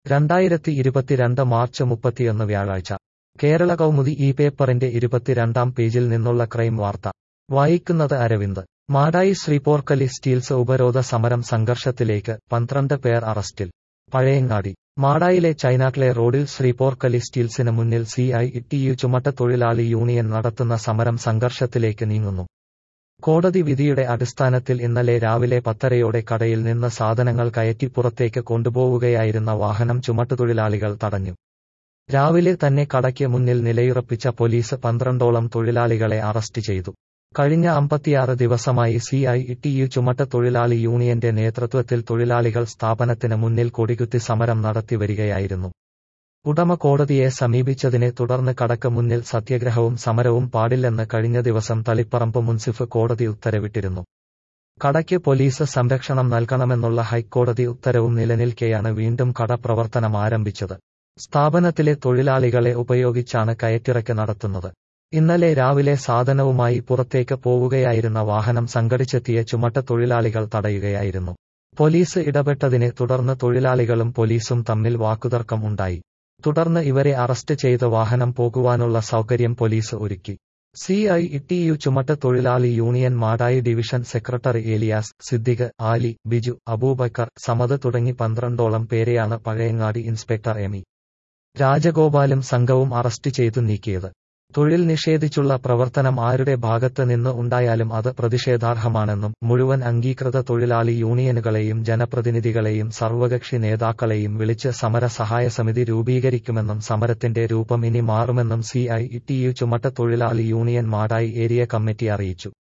രണ്ടായിരത്തി ഇരുപത്തിരണ്ട് മാർച്ച് മുപ്പത്തിയൊന്ന് വ്യാഴാഴ്ച കേരള കൗമുദി ഈ പേപ്പറിന്റെ ഇരുപത്തിരണ്ടാം പേജിൽ നിന്നുള്ള ക്രൈം വാർത്ത വായിക്കുന്നത് അരവിന്ദ് മാടായി ശ്രീപോർക്കലി സ്റ്റീൽസ് ഉപരോധ സമരം സംഘർഷത്തിലേക്ക് പന്ത്രണ്ട് പേർ അറസ്റ്റിൽ പഴയങ്ങാടി മാടായിലെ ചൈനാക്ലെ റോഡിൽ ശ്രീപോർക്കലി സ്റ്റീൽസിന് മുന്നിൽ സി ഐ ടി യു ചുമട്ട തൊഴിലാളി യൂണിയൻ നടത്തുന്ന സമരം സംഘർഷത്തിലേക്ക് നീങ്ങുന്നു കോടതി വിധിയുടെ അടിസ്ഥാനത്തിൽ ഇന്നലെ രാവിലെ പത്തരയോടെ കടയിൽ നിന്ന് സാധനങ്ങൾ കയറ്റി പുറത്തേക്ക് കൊണ്ടുപോവുകയായിരുന്ന വാഹനം ചുമട്ടുതൊഴിലാളികൾ തടഞ്ഞു രാവിലെ തന്നെ കടയ്ക്ക് മുന്നിൽ നിലയുറപ്പിച്ച പോലീസ് പന്ത്രണ്ടോളം തൊഴിലാളികളെ അറസ്റ്റ് ചെയ്തു കഴിഞ്ഞ അമ്പത്തിയാറ് ദിവസമായി സി ഐ ടി യു ചുമട്ട തൊഴിലാളി യൂണിയന്റെ നേതൃത്വത്തിൽ തൊഴിലാളികൾ സ്ഥാപനത്തിന് മുന്നിൽ കൊടികുത്തി സമരം നടത്തിവരികയായിരുന്നു ഉടമ കോടതിയെ സമീപിച്ചതിനെ തുടർന്ന് കടക്ക് മുന്നിൽ സത്യഗ്രഹവും സമരവും പാടില്ലെന്ന് കഴിഞ്ഞ ദിവസം തളിപ്പറമ്പ് മുൻസിഫ് കോടതി ഉത്തരവിട്ടിരുന്നു കടയ്ക്ക് പോലീസ് സംരക്ഷണം നൽകണമെന്നുള്ള ഹൈക്കോടതി ഉത്തരവും നിലനിൽക്കെയാണ് വീണ്ടും കട പ്രവർത്തനം ആരംഭിച്ചത് സ്ഥാപനത്തിലെ തൊഴിലാളികളെ ഉപയോഗിച്ചാണ് കയറ്റിറക്ക് നടത്തുന്നത് ഇന്നലെ രാവിലെ സാധനവുമായി പുറത്തേക്ക് പോവുകയായിരുന്ന വാഹനം സംഘടിച്ചെത്തിയ ചുമട്ട തൊഴിലാളികൾ തടയുകയായിരുന്നു പോലീസ് ഇടപെട്ടതിനെ തുടർന്ന് തൊഴിലാളികളും പോലീസും തമ്മിൽ വാക്കുതർക്കം ഉണ്ടായി തുടർന്ന് ഇവരെ അറസ്റ്റ് ചെയ്ത് വാഹനം പോകുവാനുള്ള സൗകര്യം പോലീസ് ഒരുക്കി സി ഐ ടി യു ചുമട്ട തൊഴിലാളി union Madayi division secretary Elias Siddique Ali Biju Abubakar Samad തുടങ്ങി പന്ത്രണ്ടോളം പേരെയാണ് പഴയങ്ങാടി ഇൻസ്പെക്ടർ എം ഇ രാജഗോപാലും സംഘവും അറസ്റ്റ് ചെയ്തു നീക്കിയത് തൊഴിൽ നിഷേധിച്ചുള്ള പ്രവർത്തനം ആരുടെ ഭാഗത്ത് നിന്ന് ഉണ്ടായാലും അത് പ്രതിഷേധാർഹമാണെന്നും മുഴുവൻ അംഗീകൃത തൊഴിലാളി യൂണിയനുകളെയും ജനപ്രതിനിധികളെയും സർവകക്ഷി നേതാക്കളെയും വിളിച്ച് സമര സഹായ സമിതി രൂപീകരിക്കുമെന്നും സമരത്തിന്റെ രൂപം ഇനി മാറുമെന്നും സി ഐ ടി യു ചുമട്ട തൊഴിലാളി യൂണിയൻ മാടായി ഏരിയ കമ്മിറ്റി അറിയിച്ചു